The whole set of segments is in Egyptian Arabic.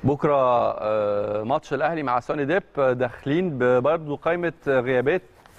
بكره آه، ماتش الاهلي مع سوني ديب آه، داخلين برضه قائمه غيابات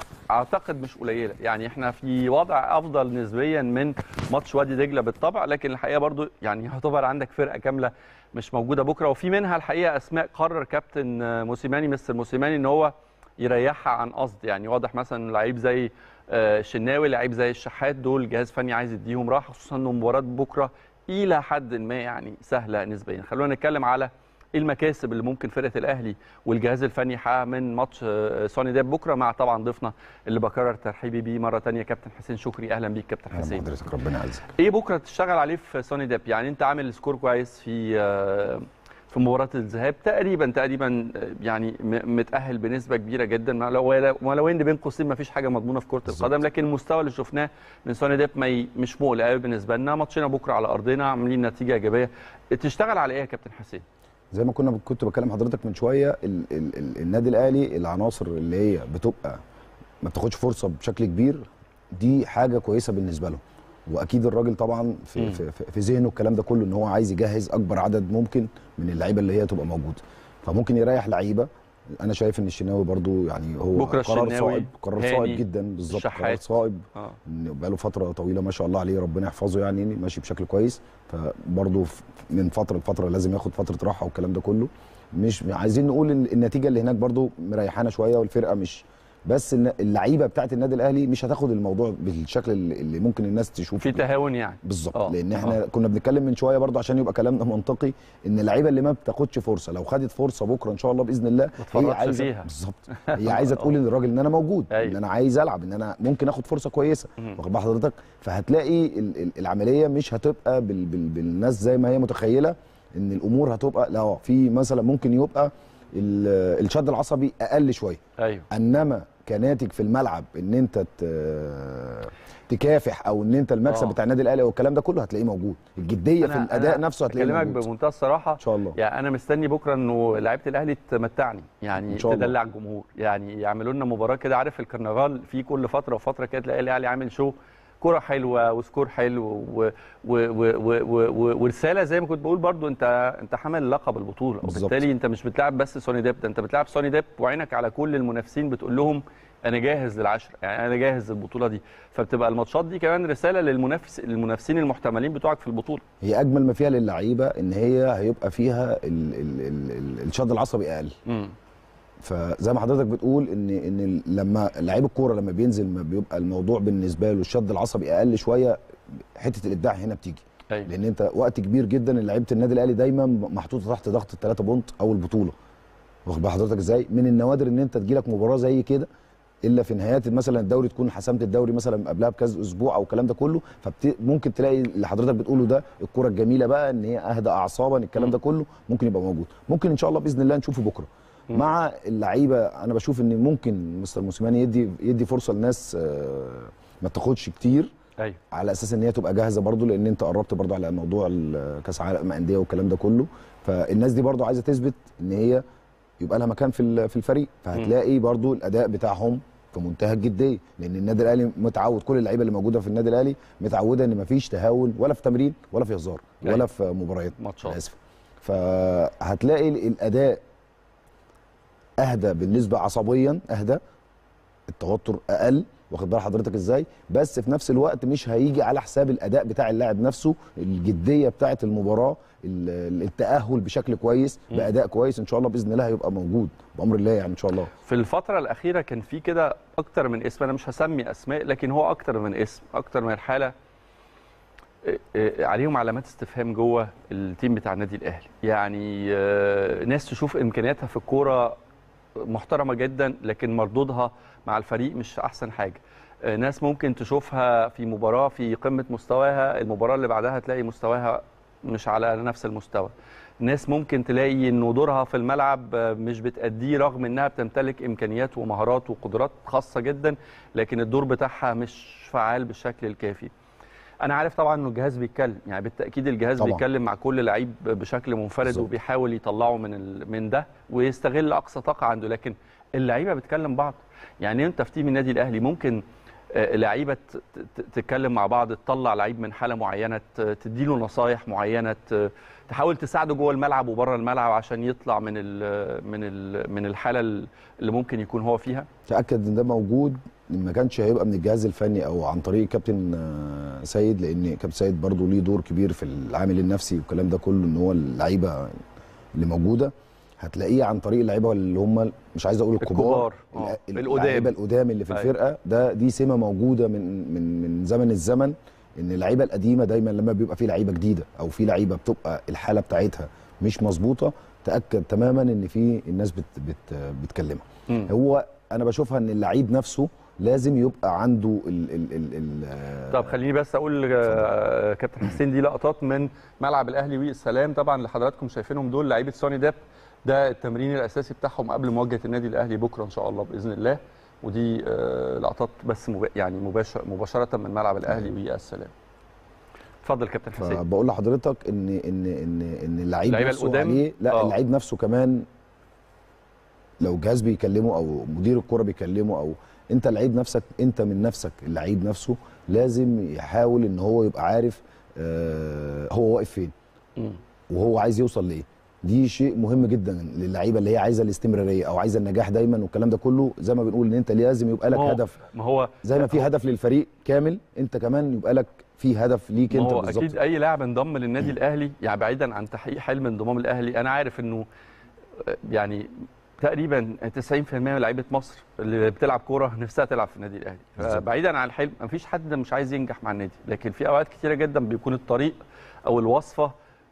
اعتقد مش قليله يعني احنا في وضع افضل نسبيا من ماتش وادي دجله بالطبع لكن الحقيقه برضو يعني يعتبر عندك فرقه كامله مش موجوده بكره وفي منها الحقيقه اسماء قرر كابتن آه، موسيماني مستر موسيماني ان هو يريحها عن قصد يعني واضح مثلا لعيب زي آه، الشناوي لعيب زي الشحات دول جهاز فني عايز يديهم راحه خصوصا ان مباراه بكره الى حد ما يعني سهله نسبيا خلونا نتكلم على ايه المكاسب اللي ممكن فرقه الاهلي والجهاز الفني يحققها من ماتش آه، سوني ديب بكره مع طبعا ضيفنا اللي بكرر ترحيبي بيه مره ثانيه كابتن حسين شكري اهلا بيك كابتن اهلا حسين بحضرتك ربنا يعزك ايه بكره تشتغل عليه في سوني ديب يعني انت عامل سكور كويس في آه، في مباراه الذهاب تقريبا تقريبا آه، يعني م- متاهل بنسبه كبيره جدا ما لو ولو ان بين قوسين ما فيش حاجه مضمونه في كره بالظبط. القدم لكن المستوى اللي شفناه من سوني ديب ما ي- مش مقلق قوي بالنسبه لنا ماتشنا بكره على ارضنا عاملين نتيجه ايجابيه تشتغل على ايه يا كابتن حسين زي ما كنا كنت بكلم حضرتك من شويه ال ال ال النادي الاهلي العناصر اللي هي بتبقى ما بتاخدش فرصه بشكل كبير دي حاجه كويسه بالنسبه له واكيد الراجل طبعا مم. في في, في, في ذهنه الكلام ده كله ان هو عايز يجهز اكبر عدد ممكن من اللعيبه اللي هي تبقى موجوده فممكن يريح لعيبه انا شايف ان الشناوي برضو يعني هو بكرة قرار الشناوي، صائب قرار هاني، صائب جدا بالظبط قرار الشحات. صائب اه إن بقاله فتره طويله ما شاء الله عليه ربنا يحفظه يعني ماشي بشكل كويس فبرضه ف- من فتره لفتره لازم ياخد فتره راحه والكلام ده كله مش عايزين نقول إن النتيجه اللي هناك برضه مريحانا شويه والفرقه مش بس إن اللعيبه بتاعت النادي الاهلي مش هتاخد الموضوع بالشكل اللي اللي ممكن الناس تشوفه في تهاون يعني بالظبط آه، لان احنا آه. كنا بنتكلم من شويه برضه عشان يبقى كلامنا منطقي ان اللعيبه اللي ما بتاخدش فرصه لو خدت فرصه بكره ان شاء الله باذن الله تتفرجش عايزه فيها. بالظبط هي عايزه تقول للراجل ان انا موجود أيوة. ان انا عايز العب ان انا ممكن اخد فرصه كويسه مم. واخد بال حضرتك فهتلاقي ال- ال- العمليه مش هتبقى بال بال بالناس زي ما هي متخيله ان الامور هتبقى لا في مثلا ممكن يبقى ال- الشد العصبي اقل شويه ايوه انما كناتج في الملعب ان انت ت- تكافح او ان انت المكسب آه. بتاع النادي الاهلي والكلام ده كله هتلاقيه موجود الجديه في أنا- الاداء أنا نفسه هتلاقيه بكلمك موجود بمنتهى الصراحه ان شاء الله يعني انا مستني بكره انه لعيبه الاهلي تمتعني يعني إن شاء الله. تدلع الجمهور يعني يعملوا لنا مباراه كده عارف الكرنفال في كل فتره وفتره كده تلاقي الاهلي عامل شو كرة حلوة وسكور حلو و... و... و... و... و... ورسالة زي ما كنت بقول برضو انت انت حامل لقب البطولة بالظبط. وبالتالي انت مش بتلعب بس سوني ديب ده انت بتلعب سوني ديب وعينك على كل المنافسين بتقول لهم انا جاهز للعشرة يعني انا جاهز للبطولة دي فبتبقى الماتشات دي كمان رسالة للمنافس المنافسين المحتملين بتوعك في البطولة هي اجمل ما فيها للعيبه ان هي هيبقى فيها ال ال ال ال الشد العصبي اقل امم فزي ما حضرتك بتقول ان ان ال- لما لعيب الكوره لما بينزل ما بيبقى الموضوع بالنسبه له الشد العصبي اقل شويه حته الابداع هنا بتيجي ايوه لان انت وقت كبير جدا ان لعيبه النادي الاهلي دايما محطوطه تحت ضغط الثلاثه بونت او البطوله واخد بال حضرتك ازاي من النوادر ان انت تجيلك مباراه زي كده الا في نهايات مثلا الدوري تكون حسمت الدوري مثلا قبلها بكذا اسبوع او الكلام ده كله فممكن تلاقي اللي حضرتك بتقوله ده الكره الجميله بقى ان هي اهدى اعصابا الكلام ده كله ممكن يبقى موجود ممكن ان شاء الله باذن الله نشوفه بكره مم. مع اللعيبه انا بشوف ان ممكن مستر موسيماني يدي يدي فرصه لناس آه، ما تاخدش كتير ايوه على اساس ان هي تبقى جاهزه برضو لان انت قربت برضو على موضوع ال- كاس عالم انديه والكلام ده كله فالناس دي برضو عايزه تثبت ان هي يبقى لها مكان في ال- في الفريق فهتلاقي برضو الاداء بتاعهم في منتهى الجديه لان النادي الاهلي متعود كل اللعيبه اللي موجوده في النادي الاهلي متعوده ان مفيش تهاون ولا في تمرين ولا في هزار أيوة. ولا في مباريات ماتشات. أنا اسف فهتلاقي ال- الاداء اهدى بالنسبه عصبيا اهدى التوتر اقل واخد بال حضرتك ازاي بس في نفس الوقت مش هيجي على حساب الاداء بتاع اللاعب نفسه الجديه بتاعه المباراه ال- التاهل بشكل كويس مم. باداء كويس ان شاء الله باذن الله هيبقى موجود بامر الله يعني ان شاء الله في الفترة الأخيرة كان في كده أكتر من اسم أنا مش هسمي أسماء لكن هو أكتر من اسم أكتر من حالة إيه، إيه، عليهم علامات استفهام جوه التيم بتاع النادي الأهلي يعني آه، ناس تشوف إمكانياتها في الكورة محترمة جدا لكن مردودها مع الفريق مش أحسن حاجة آه، ناس ممكن تشوفها في مباراة في قمة مستواها المباراة اللي بعدها تلاقي مستواها مش على نفس المستوى ناس ممكن تلاقي انه دورها في الملعب آه، مش بتأديه رغم انها بتمتلك امكانيات ومهارات وقدرات خاصه جدا لكن الدور بتاعها مش فعال بالشكل الكافي. انا عارف طبعا انه الجهاز بيتكلم يعني بالتاكيد الجهاز طبعاً. بيتكلم مع كل لعيب بشكل منفرد بالظبط. وبيحاول يطلعه من ال... من ده ويستغل اقصى طاقه عنده لكن اللعيبه بتكلم بعض يعني انت في تيم النادي الاهلي ممكن آه، لعيبه ت- ت- تتكلم مع بعض تطلع لعيب من حاله معينه ت- تديله نصايح معينه ت- تحاول تساعده جوه الملعب وبره الملعب عشان يطلع من ال من ال من الحاله اللي ممكن يكون هو فيها تاكد ان ده موجود ما كانش هيبقى من الجهاز الفني او عن طريق كابتن آه، سيد لان كابتن سيد برضو ليه دور كبير في العامل النفسي والكلام ده كله ان هو اللعيبه اللي موجوده هتلاقيه عن طريق اللعيبه اللي هم مش عايز اقول الكبار الكبار، آه، ال- القدام. اللعيبه القدام اللي في أيوة. الفرقه ده دي سمه موجوده من من من زمن الزمن ان اللعيبه القديمه دايما لما بيبقى في لعيبه جديده او في لعيبه بتبقى الحاله بتاعتها مش مظبوطه تاكد تماما ان في الناس بت بت بتكلمها مم. هو انا بشوفها ان اللعيب نفسه لازم يبقى عنده ال ال ال ال طب خليني بس اقول آه، كابتن حسين دي لقطات من ملعب الاهلي والسلام طبعا اللي حضراتكم شايفينهم دول لعيبه سوني داب ده التمرين الاساسي بتاعهم قبل مواجهه النادي الاهلي بكره ان شاء الله باذن الله ودي آه، لقطات بس مب... يعني مباشر مباشره من ملعب الاهلي والسلام اتفضل كابتن حسين فبقول لحضرتك ان ان ان ان اللعيب اللعيبة نفسه القدام؟ عليه لا آه. اللعيب نفسه كمان لو الجهاز بيكلمه او مدير الكرة بيكلمه او انت اللعيب نفسك انت من نفسك اللعيب نفسه لازم يحاول ان هو يبقى عارف آه هو واقف فين مم. وهو عايز يوصل لايه دي شيء مهم جدا للعيبه اللي هي عايزه الاستمراريه او عايزه النجاح دايما والكلام ده كله زي ما بنقول ان انت لازم يبقى لك ما هو- هدف ما هو زي ما في هدف للفريق كامل انت كمان يبقى لك في هدف ليك ما انت هو بالظبط اكيد اي لاعب انضم للنادي الاهلي يعني بعيدا عن تحقيق حلم انضمام الاهلي انا عارف انه آه، يعني تقريبا 90% من لعيبه مصر اللي بتلعب كوره نفسها تلعب في النادي الاهلي بالظبط. فبعيدا عن الحلم مفيش حد مش عايز ينجح مع النادي لكن في اوقات كتيره جدا بيكون الطريق او الوصفه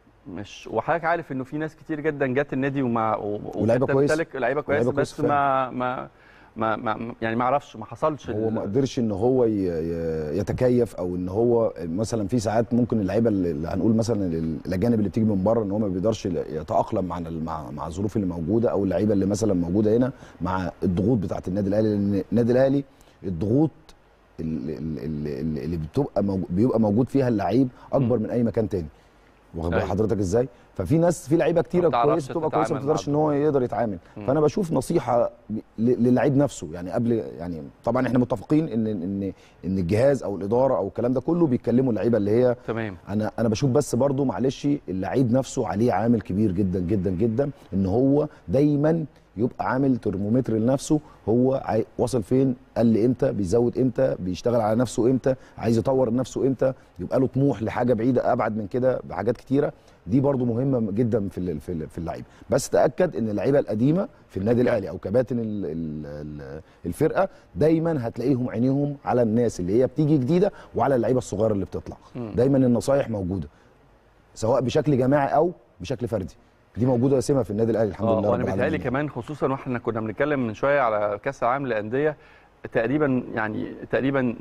مش وحضرتك عارف انه في ناس كتير جدا جت النادي ومع و- ولعيبة وكانت كويسة. تمتلك لعيبه كويسه ولعيبة بس كويسة ما ما ما, ما يعني ما اعرفش ما حصلش هو ال- ما قدرش ان هو ي- ي- يتكيف او ان هو مثلا في ساعات ممكن اللعيبه اللي اللي هنقول مثلا ال- الاجانب اللي بتيجي من بره ان هو ما بيقدرش يتاقلم مع ال- مع مع الظروف اللي موجوده او اللعيبه اللي مثلا موجوده هنا مع الضغوط بتاعه النادي الاهلي لان النادي الاهلي الضغوط ال- ال- ال- اللي بتبقى موجو- بيبقى موجود فيها اللعيب اكبر من اي مكان تاني واخد بال أيوة. حضرتك ازاي ففي ناس في لعيبه ما كتيره بتعرفش كويسه بتبقى كويسه ما تتعامل مع بتقدرش ان هو يقدر يتعامل مم. فانا بشوف نصيحه ل- للعيب نفسه يعني قبل يعني طبعا احنا متفقين ان ان ان الجهاز او الاداره او الكلام ده كله بيتكلموا اللعيبه اللي هي تمام انا انا بشوف بس برضو معلش اللعيب نفسه عليه عامل كبير جدا جدا جدا ان هو دايما يبقى عامل ترمومتر لنفسه هو عاي... واصل فين قل امتى بيزود امتى بيشتغل على نفسه امتى عايز يطور نفسه امتى يبقى له طموح لحاجه بعيده ابعد من كده بحاجات كتيره دي برضو مهمه جدا في ال- في ال- في اللعيب بس تاكد ان اللعيبه القديمه في النادي الاهلي او كباتن ال- ال- ال- الفرقه دايما هتلاقيهم عينيهم على الناس اللي هي بتيجي جديده وعلى اللعيبه الصغيره اللي بتطلع مم. دايما النصايح موجوده سواء بشكل جماعي او بشكل فردي دي موجوده سمه في النادي الاهلي الحمد اه لله وانا رب بيتهيألي العالمين كمان خصوصا واحنا كنا بنتكلم من شويه على كاس العالم للانديه تقريبا يعني تقريبا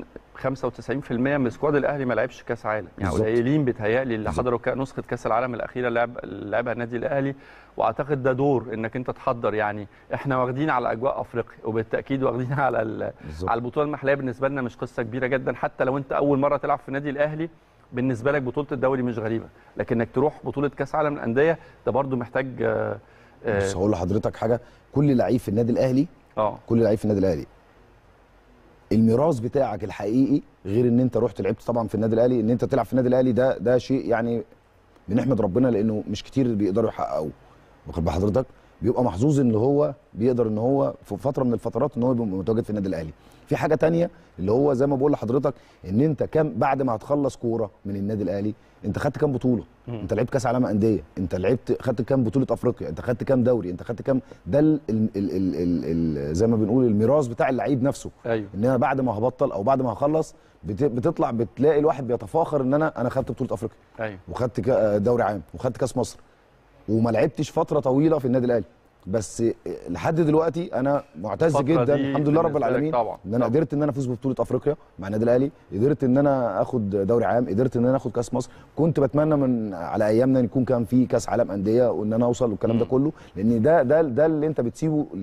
95% من سكواد الاهلي ما لعبش كاس عالم يعني بالظبط. قليلين بيتهيألي اللي بالظبط. حضروا كا- نسخه كاس العالم الاخيره اللي لعب اللي لعبها النادي الاهلي واعتقد ده دور انك انت تحضر يعني احنا واخدين على اجواء افريقيا وبالتاكيد واخدين على ال- بالظبط. على البطوله المحليه بالنسبه لنا مش قصه كبيره جدا حتى لو انت اول مره تلعب في النادي الاهلي بالنسبه لك بطوله الدوري مش غريبه لكن انك تروح بطوله كاس عالم الانديه ده برضو محتاج آه، بص اه هقول لحضرتك حاجه كل لعيب في النادي الاهلي آه. كل لعيب في النادي الاهلي الميراث بتاعك الحقيقي غير ان انت رحت لعبت طبعا في النادي الاهلي ان انت تلعب في النادي الاهلي ده ده شيء يعني بنحمد ربنا لانه مش كتير بيقدروا يحققوه واخد بال حضرتك بيبقى محظوظ ان هو بيقدر ان هو في فتره من الفترات ان هو يبقى متواجد في النادي الاهلي في حاجه تانية اللي هو زي ما بقول لحضرتك ان انت كام بعد ما هتخلص كوره من النادي الاهلي انت خدت كام بطوله مم. انت لعبت كاس عالم انديه انت لعبت خدت كام بطوله افريقيا انت خدت كام دوري انت خدت كام ده ال ال ال ال ال ال زي ما بنقول الميراث بتاع اللعيب نفسه ايوه ان انا بعد ما هبطل او بعد ما هخلص بت- بتطلع بتلاقي الواحد بيتفاخر ان انا انا خدت بطوله افريقيا ايوه وخدت كا- دوري عام وخدت كاس مصر وما لعبتش فتره طويله في النادي الاهلي بس لحد دلوقتي انا معتز الفترة جدا دي الحمد لله رب بالنسبة لك العالمين طبعا ان انا طبعا. قدرت ان انا افوز ببطوله افريقيا مع النادي الاهلي قدرت ان انا اخد دوري عام قدرت ان انا اخد كاس مصر كنت بتمنى من على ايامنا ان يكون كان في كاس عالم انديه وان انا اوصل والكلام ده مم. كله لان ده ده ده اللي انت بتسيبه ل-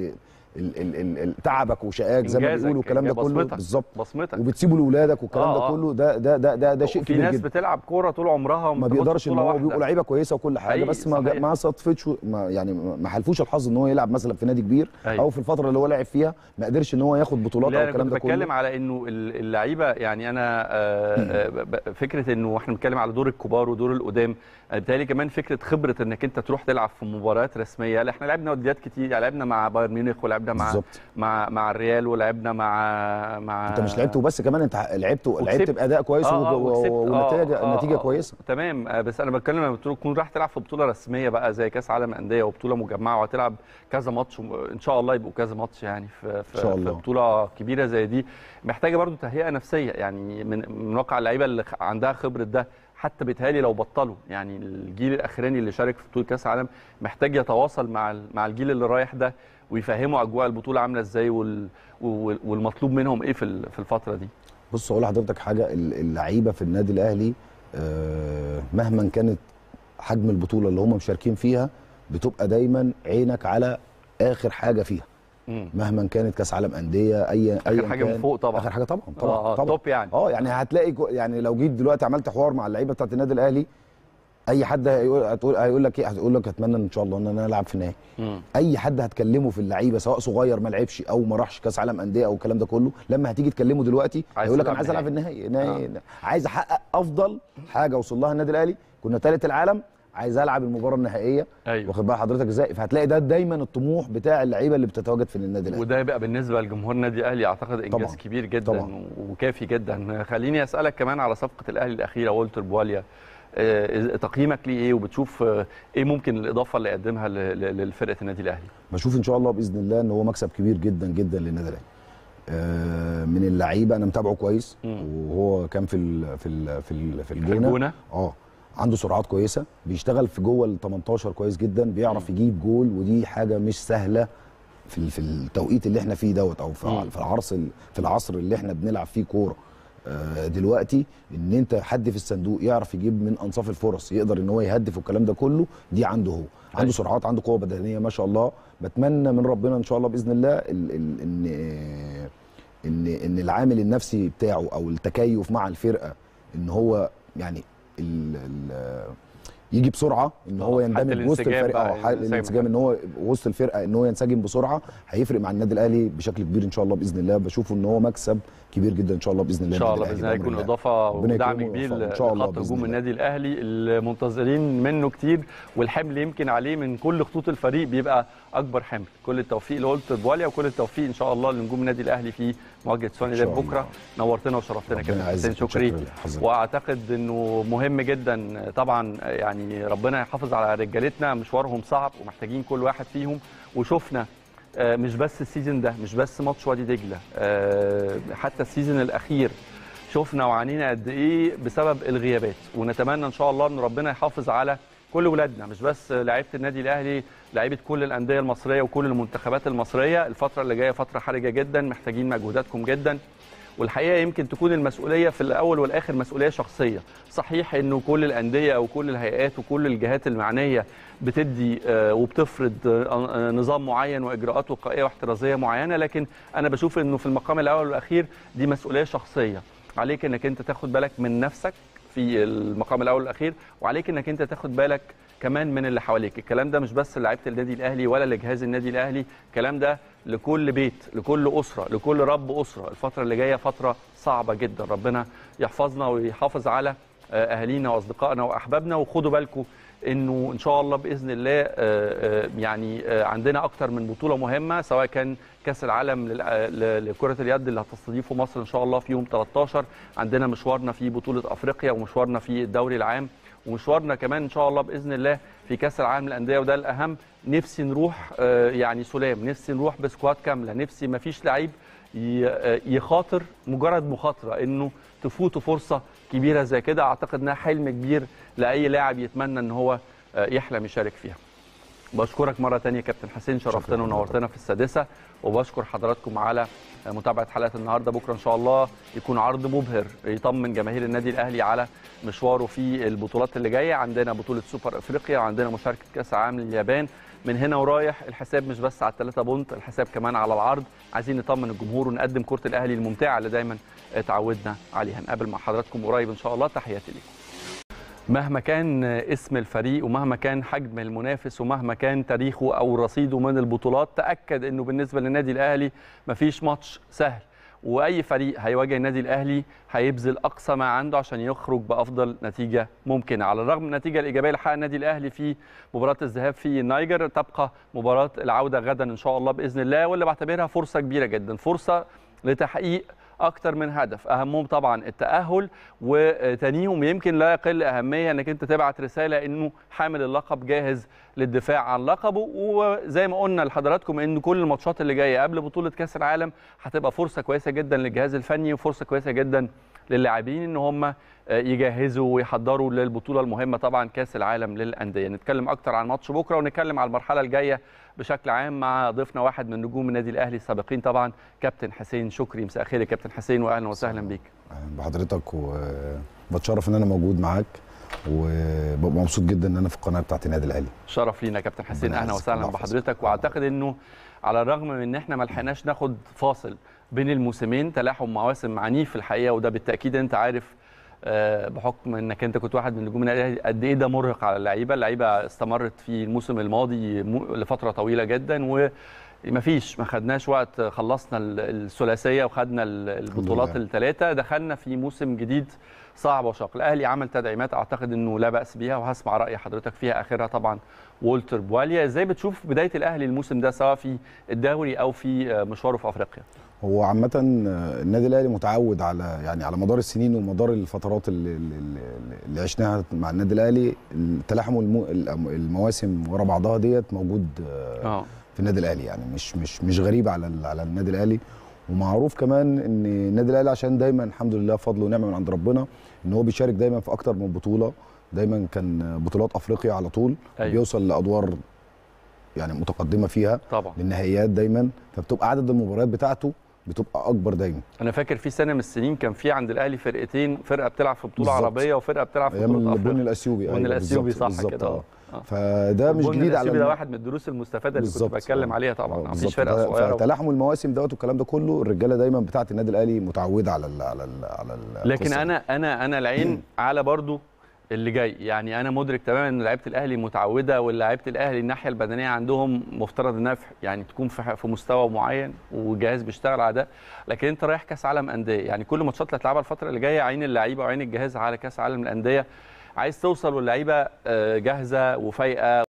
ال ال ال ال تعبك وشقاك زي ما إنجازك، بيقولوا الكلام ده كله بصمتك. بالظبط بصمتك وبتسيبه لاولادك والكلام آه، ده آه. كله ده ده ده ده, ده شيء في كبير ناس جدا بتلعب كوره طول عمرها وما ما بتاخدش بيقدرش ان بطولة هو واحدة. بيبقوا لعيبه كويسه وكل حاجه حقيقي، بس ما صحيح. ما صدفتش ما يعني ما حلفوش الحظ ان هو يلعب مثلا في نادي كبير أيوة. او في الفتره اللي هو لعب فيها ما قدرش ان هو ياخد بطولات لا او انا كنت الكلام ده بتكلم كله على انه ال- اللعيبه يعني انا آه، آه، ب- ب- فكره انه احنا بنتكلم على دور الكبار ودور القدام أنا بالتالي كمان فكره خبره انك انت تروح تلعب في مباريات رسميه لا احنا لعبنا وديات كتير يعني لعبنا مع بايرن ميونخ ولعبنا مع بالظبط مع مع الريال ولعبنا مع مع انت مش لعبت وبس كمان انت لعبت وكسبت. لعبت باداء كويس آه، آه، و- وكسبت. و- آه، ونتيجه آه، نتيجه آه، كويسه تمام آه، بس انا بتكلم لما بتقول- تكون راح تلعب في بطوله رسميه بقى زي كاس عالم انديه وبطوله مجمعه وهتلعب كذا ماتش وم- ان شاء الله يبقوا كذا ماتش يعني في في, إن شاء في الله. بطوله كبيره زي دي محتاجه برضو تهيئه نفسيه يعني من من واقع اللعيبه اللي خ- عندها خبره ده حتى بيتهيألي لو بطلوا يعني الجيل الاخراني اللي شارك في بطوله كاس العالم محتاج يتواصل مع ال- مع الجيل اللي رايح ده ويفهموا اجواء البطوله عامله ازاي وال وال- والمطلوب منهم ايه في ال- في الفتره دي بص اقول لحضرتك حاجه ال- اللعيبه في النادي الاهلي آه، مهما كانت حجم البطوله اللي هم مشاركين فيها بتبقى دايما عينك على اخر حاجه فيها مم. مهما كانت كاس عالم انديه اي اخر أياً حاجه من كان. فوق طبعا اخر حاجه طبعا طبعا آه، آه، طبعا توب يعني اه يعني هتلاقي جو- يعني لو جيت دلوقتي عملت حوار مع اللعيبه بتاعت النادي الاهلي اي حد هيقول هتقول هيقول لك ايه هتقول لك اتمنى ان شاء الله ان انا العب في النهائي مم. اي حد هتكلمه في اللعيبه سواء صغير ما لعبش او ما راحش كاس عالم انديه او الكلام ده كله لما هتيجي تكلمه دلوقتي عايز هيقول لك تلعب انا عايز العب في نهائي. النهائي نهائي عايز احقق افضل حاجه وصل لها النادي الاهلي كنا ثالث العالم عايز العب المباراه النهائيه ايوه واخد بال حضرتك ازاي فهتلاقي ده دايما الطموح بتاع اللعيبه اللي بتتواجد في النادي الاهلي وده يبقى بالنسبه لجمهور النادي الاهلي اعتقد انجاز طبعاً. كبير جدا طبعاً. وكافي جدا خليني اسالك كمان على صفقه الاهلي الاخيره والتر بواليا آه، تقييمك ليه ايه وبتشوف آه، ايه ممكن الاضافه اللي يقدمها ل- ل- لفرقه النادي الاهلي بشوف ان شاء الله باذن الله ان هو مكسب كبير جدا جدا للنادي الاهلي آه، من اللعيبه انا متابعه كويس مم. وهو كان في ال في ال في ال في في الجونه الجونه اه عنده سرعات كويسه بيشتغل في جوه ال 18 كويس جدا بيعرف يجيب جول ودي حاجه مش سهله في ال- في التوقيت اللي احنا فيه دوت او في مم. في العصر ال- في العصر اللي احنا بنلعب فيه كوره آه، دلوقتي ان انت حد في الصندوق يعرف يجيب من انصاف الفرص يقدر ان هو يهدف والكلام ده كله دي عنده هو أيوة. عنده سرعات عنده قوه بدنيه ما شاء الله بتمنى من ربنا ان شاء الله باذن الله ال ال ان ان ان العامل النفسي بتاعه او التكيف مع الفرقه ان هو يعني ال ال يجي بسرعه ان هو آه، حتى يندمج وسط الانسجام الفرقه بقى، او حال الانسجام الانسجام ان هو وسط الفرقه ان هو ينسجم بسرعه هيفرق مع النادي الاهلي بشكل كبير ان شاء الله باذن الله بشوفه ان هو مكسب كبير جدا ان شاء الله باذن الله ان شاء الله للنادي باذن الله الأهلي يكون بأمر الله. اضافه ربنا ودعم يكرمه كبير ويوفقه. إن شاء الله لخط بإذن هجوم الله. النادي الاهلي المنتظرين منه كتير والحمل يمكن عليه من كل خطوط الفريق بيبقى اكبر حمل كل التوفيق لولتر بواليا وكل التوفيق ان شاء الله لنجوم النادي الاهلي في مواجهه سوني إن شاء ديب بكره الله. نورتنا وشرفتنا ربنا كابتن يعزك حسين شكري وشكرا لحضرتك. واعتقد انه مهم جدا طبعا يعني ربنا يحافظ على رجالتنا مشوارهم صعب ومحتاجين كل واحد فيهم وشفنا آه، مش بس السيزون ده مش بس ماتش وادي دجله آه، حتى السيزون الاخير شفنا وعانينا قد ايه بسبب الغيابات ونتمنى ان شاء الله ان ربنا يحافظ على كل ولادنا مش بس لعيبه النادي الاهلي لعيبه كل الانديه المصريه وكل المنتخبات المصريه الفتره اللي جايه فتره حرجه جدا محتاجين مجهوداتكم جدا والحقيقه يمكن تكون المسؤوليه في الاول والاخر مسؤوليه شخصيه صحيح انه كل الانديه او كل الهيئات وكل الجهات المعنيه بتدي آه، وبتفرض آه، آه، نظام معين واجراءات وقائيه واحترازيه معينه لكن انا بشوف انه في المقام الاول والاخير دي مسؤوليه شخصيه عليك انك انت تاخد بالك من نفسك في المقام الاول والاخير وعليك انك انت تاخد بالك كمان من اللي حواليك الكلام ده مش بس لعيبه النادي الاهلي ولا لجهاز النادي الاهلي الكلام ده لكل بيت لكل اسره لكل رب اسره الفتره اللي جايه فتره صعبه جدا ربنا يحفظنا ويحافظ على آه، اهالينا واصدقائنا واحبابنا وخدوا بالكم انه ان شاء الله باذن الله آه، آه، يعني آه، عندنا اكتر من بطوله مهمه سواء كان كاس العالم لل- آه، ل- لكره اليد اللي هتستضيفه مصر ان شاء الله في يوم 13 عندنا مشوارنا في بطوله افريقيا ومشوارنا في الدوري العام ومشوارنا كمان ان شاء الله باذن الله في كاس العالم للانديه وده الاهم نفسي نروح آه، يعني سلام نفسي نروح بسكواد كامله نفسي ما فيش لعيب ي- آه، يخاطر مجرد مخاطره انه تفوته فرصه كبيره زي كده اعتقد انها حلم كبير لاي لاعب يتمنى ان هو آه، يحلم يشارك فيها بشكرك مره تانية كابتن حسين شرفتنا ونورتنا في السادسه وبشكر حضراتكم على متابعه حلقه النهارده بكره ان شاء الله يكون عرض مبهر يطمن جماهير النادي الاهلي على مشواره في البطولات اللي جايه عندنا بطوله سوبر افريقيا وعندنا مشاركه كاس العالم لليابان من هنا ورايح الحساب مش بس على الثلاثه بونت الحساب كمان على العرض عايزين نطمن الجمهور ونقدم كره الاهلي الممتعه اللي دايما اتعودنا عليها نقابل مع حضراتكم قريب ان شاء الله تحياتي لكم مهما كان اسم الفريق ومهما كان حجم المنافس ومهما كان تاريخه او رصيده من البطولات تاكد انه بالنسبه للنادي الاهلي مفيش ماتش سهل واي فريق هيواجه النادي الاهلي هيبذل اقصى ما عنده عشان يخرج بافضل نتيجه ممكنه على الرغم من النتيجه الايجابيه اللي حققها النادي الاهلي في مباراه الذهاب في النيجر تبقى مباراه العوده غدا ان شاء الله باذن الله واللي بعتبرها فرصه كبيره جدا فرصه لتحقيق اكتر من هدف اهمهم طبعا التاهل وتانيهم يمكن لا يقل اهميه انك انت تبعت رساله انه حامل اللقب جاهز للدفاع عن لقبه وزي ما قلنا لحضراتكم ان كل الماتشات اللي جايه قبل بطوله كاس العالم هتبقى فرصه كويسه جدا للجهاز الفني وفرصه كويسه جدا للاعبين ان هم يجهزوا ويحضروا للبطوله المهمه طبعا كاس العالم للانديه نتكلم اكتر عن ماتش بكره ونتكلم على المرحله الجايه بشكل عام مع ضيفنا واحد من نجوم النادي الاهلي السابقين طبعا كابتن حسين شكري مساء الخير يا كابتن حسين واهلا وسهلا بيك اهلا بحضرتك وبتشرف ان انا موجود معاك وببقى مبسوط جدا ان انا في القناه بتاعت النادي الاهلي شرف لينا كابتن حسين اهلا وسهلا بحضرتك واعتقد انه على الرغم من ان احنا ما لحقناش ناخد فاصل بين الموسمين تلاحم مواسم عنيف الحقيقه وده بالتاكيد انت عارف بحكم انك انت كنت واحد من نجوم النادي قد ايه ده مرهق على اللعيبه اللعيبه استمرت في الموسم الماضي لفتره طويله جدا و ما فيش ما خدناش وقت خلصنا الثلاثيه وخدنا البطولات الثلاثه دخلنا في موسم جديد صعب وشاق الاهلي عمل تدعيمات اعتقد انه لا باس بيها وهسمع راي حضرتك فيها اخرها طبعا وولتر بواليا ازاي بتشوف بدايه الاهلي الموسم ده سواء في الدوري او في مشواره في افريقيا هو عامة النادي الأهلي متعود على يعني على مدار السنين ومدار الفترات اللي, اللي عشناها مع النادي الأهلي التلاحم المواسم ورا بعضها ديت موجود أوه. في النادي الأهلي يعني مش مش مش غريب على على النادي الأهلي ومعروف كمان ان النادي الأهلي عشان دايما الحمد لله فضل ونعمة من عند ربنا ان هو بيشارك دايما في أكتر من بطولة دايما كان بطولات أفريقيا على طول أيوه. بيوصل لأدوار يعني متقدمة فيها طبعا للنهائيات دايما فبتبقى عدد المباريات بتاعته بتبقى اكبر دايما انا فاكر في سنه من السنين كان في عند الاهلي فرقتين فرقه بتلعب في بطوله بالزبط. عربيه وفرقه بتلعب في ايام بطوله البني الاثيوبي البني الاثيوبي صح كده اه فده مش جديد على ده واحد من الدروس المستفاده اللي كنت بتكلم عليها طبعا مفيش فرقه صغيره فتلاحم المواسم دوت والكلام ده كله الرجاله دايما بتاعه النادي الاهلي متعوده على ال على ال على ال لكن انا انا انا العين على برضو اللي جاي يعني انا مدرك تماما ان لعيبه الاهلي متعوده ولاعيبه الاهلي الناحيه البدنيه عندهم مفترض انها يعني تكون في مستوى معين والجهاز بيشتغل على ده لكن انت رايح كاس عالم انديه يعني كل ماتشات اللي هتلعبها الفتره اللي جايه عين اللعيبه وعين الجهاز على كاس عالم الانديه عايز توصل واللعيبه جاهزه وفايقه